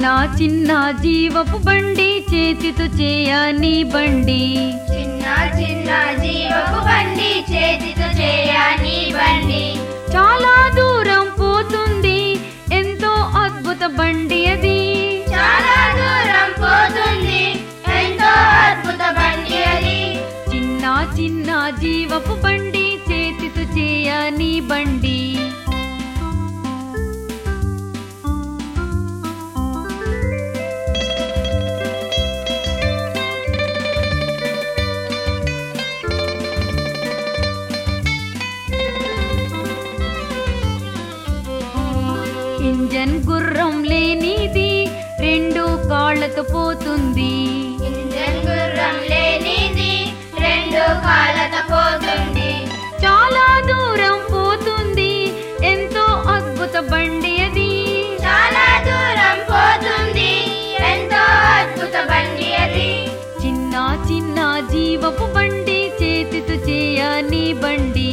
చిన్న జీవపు బండి చేతితో చేయని బండి చిన్న చిన్న జీవపు బండి చేతితో చేయని బండి చాలా దూరం పోతుంది ఎంతో అద్భుత బండి అది చాలా దూరం పోతుంది ఎంతో అద్భుత బండి అది చిన్న చిన్న జీవపు బండి చేతితో చేయని బండి ఇంజన్ గుర్రం లేనిది రెండు కాళ్ళతో పోతుంది ఇంజన్ గుర్రం లేనిది రెండు కాళ్ళతో పోతుంది చాలా దూరం పోతుంది ఎంతో అద్భుత బండి అది చాలా దూరం పోతుంది ఎంతో అద్భుత బండి అది చిన్న చిన్న జీవపు బండి చేతితో చేయని బండి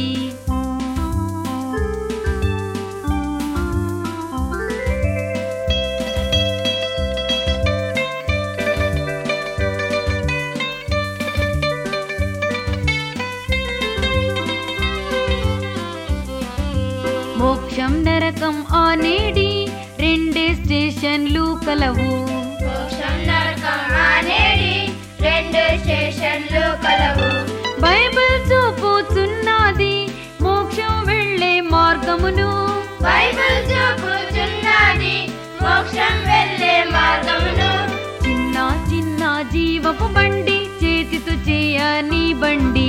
మోక్షం నరకం ఆనేడి రెండే స్టేషన్లు కలవు మోక్షం నరకం అనేడి రెండు స్టేషన్లు కలవు బైబిల్ చూపుచున్నది మోక్షం వెళ్ళే మార్గమును బైబిల్ చూపుచున్నది మోక్షం వెళ్ళే మార్గమును చిన్న చిన్న జీవపు బండి చేతితో చేయని బండి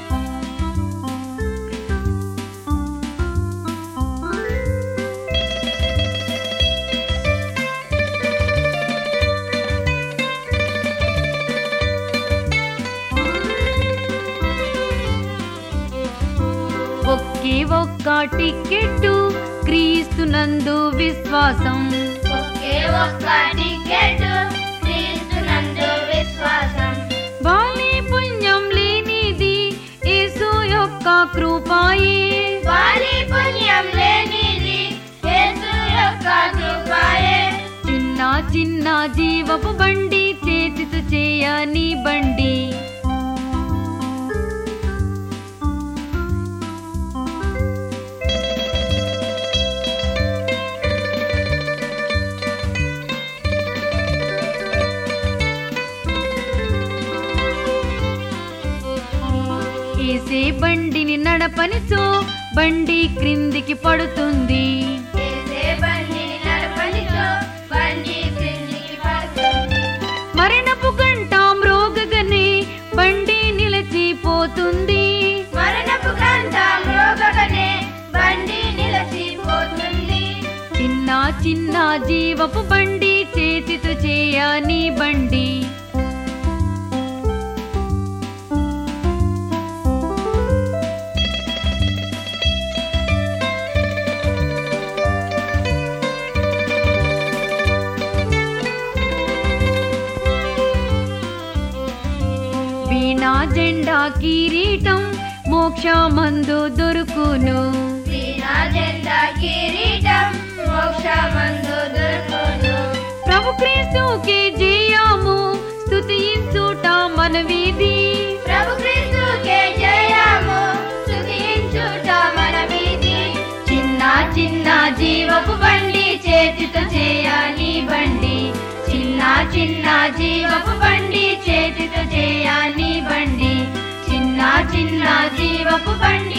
ఒకే ఒక్క టికెట్టు క్రీస్తునందు విశ్వాసం ఒకే ఒక్క టికెట్ క్రీస్తునందు విశ్వాసం బాలి పుణ్యం లేనిది యేసు యొక్క కృపాయే వారి పుణ్యం లేనిది యేసు యొక్క కృపయే చిన్న చిన్న జీవపు బండి చేతితో చేయని బండి ఏసే బండిని నడపనిచో బండి క్రిందికి పడుతుంది యేసే బండిని నడపనిచో బండి క్రిందికి పడుతుంది మరణపు గంట మ్రోగగనే బండి నిలిచిపోతుంది మరణపు గంట మ్రోగగనే బండి నిలచిపోతుంది చిన్న చిన్న జీవపు బండి చేతితో చేయని బండి వీణా జెండా కిరీటం మోక్షమందు దొరుకును వీణా జెండా కిరీటం మోక్షమందు దొరుకును ప్రభు క్రీస్తుకే జయము స్తుతించుట మన వీధి ప్రభు క్రీస్తుకే జయము స్తుతించుట మన వీధి చిన్న చిన్న జీవపు బండి చేతితో చేయని బండి చిన్న చిన్న జీవపు బండి చేతితో చేయని బండి చిన్న చిన్న జీవపు బండి